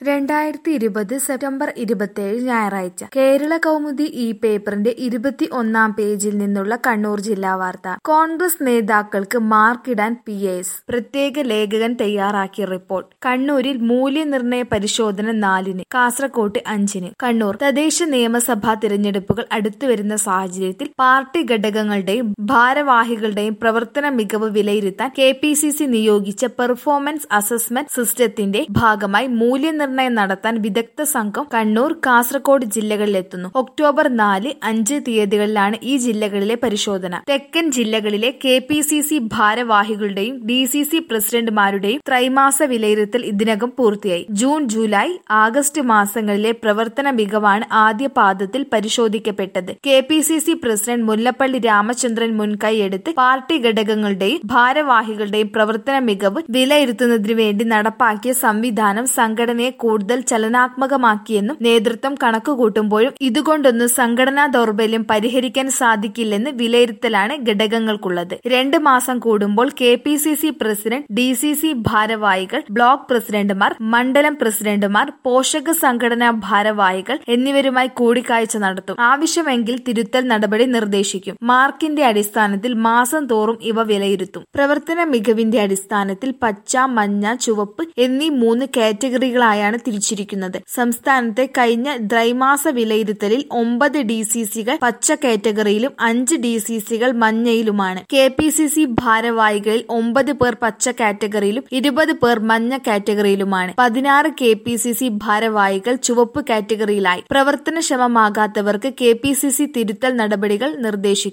രണ്ടായിരത്തി ഇരുപത് സെപ്റ്റംബർ ഇരുപത്തിയേഴ് ഞായറാഴ്ച കേരള കൗമുദി ഈ പേപ്പറിന്റെ ഇരുപത്തി ഒന്നാം പേജിൽ നിന്നുള്ള കണ്ണൂർ ജില്ലാ വാർത്ത കോൺഗ്രസ് നേതാക്കൾക്ക് മാർക്കിടാൻ പി എസ് പ്രത്യേക ലേഖകൻ തയ്യാറാക്കിയ റിപ്പോർട്ട് കണ്ണൂരിൽ മൂല്യനിർണയ പരിശോധന നാലിന് കാസർകോട്ട് അഞ്ചിന് കണ്ണൂർ തദ്ദേശ നിയമസഭാ തിരഞ്ഞെടുപ്പുകൾ അടുത്തുവരുന്ന സാഹചര്യത്തിൽ പാർട്ടി ഘടകങ്ങളുടെയും ഭാരവാഹികളുടെയും പ്രവർത്തന മികവ് വിലയിരുത്താൻ കെ പി സി സി നിയോഗിച്ച പെർഫോമൻസ് അസസ്മെന്റ് സിസ്റ്റത്തിന്റെ ഭാഗമായി മൂല്യനിർണയം നടത്താൻ വിദഗ്ധ സംഘം കണ്ണൂർ കാസർഗോഡ് ജില്ലകളിലെത്തുന്നു ഒക്ടോബർ നാല് അഞ്ച് തീയതികളിലാണ് ഈ ജില്ലകളിലെ പരിശോധന തെക്കൻ ജില്ലകളിലെ കെ പി സി സി ഭാരവാഹികളുടെയും ഡി സി സി പ്രസിഡന്റുമാരുടെയും ത്രൈമാസ വിലയിരുത്തൽ ഇതിനകം പൂർത്തിയായി ജൂൺ ജൂലൈ ആഗസ്റ്റ് മാസങ്ങളിലെ പ്രവർത്തന മികവാണ് ആദ്യ പാദത്തിൽ പരിശോധിക്കപ്പെട്ടത് K P C C president Mullappally Ramachandran മുൻകൈയെടുത്ത് പാർട്ടി ഘടകങ്ങളുടെയും ഭാരവാഹികളുടെയും പ്രവർത്തന മികവ് വിലയിരുത്തുന്നതിനു വേണ്ടി നടപ്പാക്കിയ സംവിധാനം സംഘടനയെ കൂടുതൽ ചലനാത്മകമാക്കിയെന്നും നേതൃത്വം കണക്കുകൂട്ടുമ്പോഴും ഇതുകൊണ്ടൊന്നും സംഘടനാ ദൗർബല്യം പരിഹരിക്കാൻ സാധിക്കില്ലെന്ന് വിലയിരുത്തലാണ് ഘടകങ്ങൾക്കുള്ളത് രണ്ട് മാസം കൂടുമ്പോൾ K P C C president D C C ഭാരവാഹികൾ ബ്ലോക്ക് പ്രസിഡന്റുമാർ മണ്ഡലം പ്രസിഡന്റുമാർ പോഷക സംഘടനാ ഭാരവാഹികൾ എന്നിവരുമായി കൂടിക്കാഴ്ച നടത്തും ആവശ്യമെങ്കിൽ തിരുത്തൽ നടപടി നിർദ്ദേശിക്കും മാർക്കിന്റെ അടിസ്ഥാനത്തിൽ മാസം തോറും ഇവ വിലയിരുത്തും പ്രവർത്തന മികവിന്റെ അടിസ്ഥാനത്തിൽ പച്ച മഞ്ഞ ചുവപ്പ് എന്നീ മൂന്ന് കാറ്റഗറികളായാണ് തിരിച്ചിരിക്കുന്നത് സംസ്ഥാനത്തെ കഴിഞ്ഞ ദ്രൈമാസ വിലയിരുത്തലിൽ ഒമ്പത് ഡി സി സികൾ പച്ച കാറ്റഗറിയിലും അഞ്ച് ഡി സി സികൾ മഞ്ഞയിലുമാണ് കെ പി സി സി ഭാരവാഹികളിൽ ഒമ്പത് പേർ പച്ച കാറ്റഗറിയിലും ഇരുപത് പേർ മഞ്ഞ കാറ്റഗറിയിലുമാണ് പതിനാറ് കെ പി സി സി ഭാരവാഹികൾ ചുവപ്പ് കാറ്റഗറിയിലായി പ്രവർത്തനക്ഷമമാകാത്തവർക്ക് കെ പി സി സി തിരുത്തൽ നടപടികൾ നിർദ്ദേശിക്കും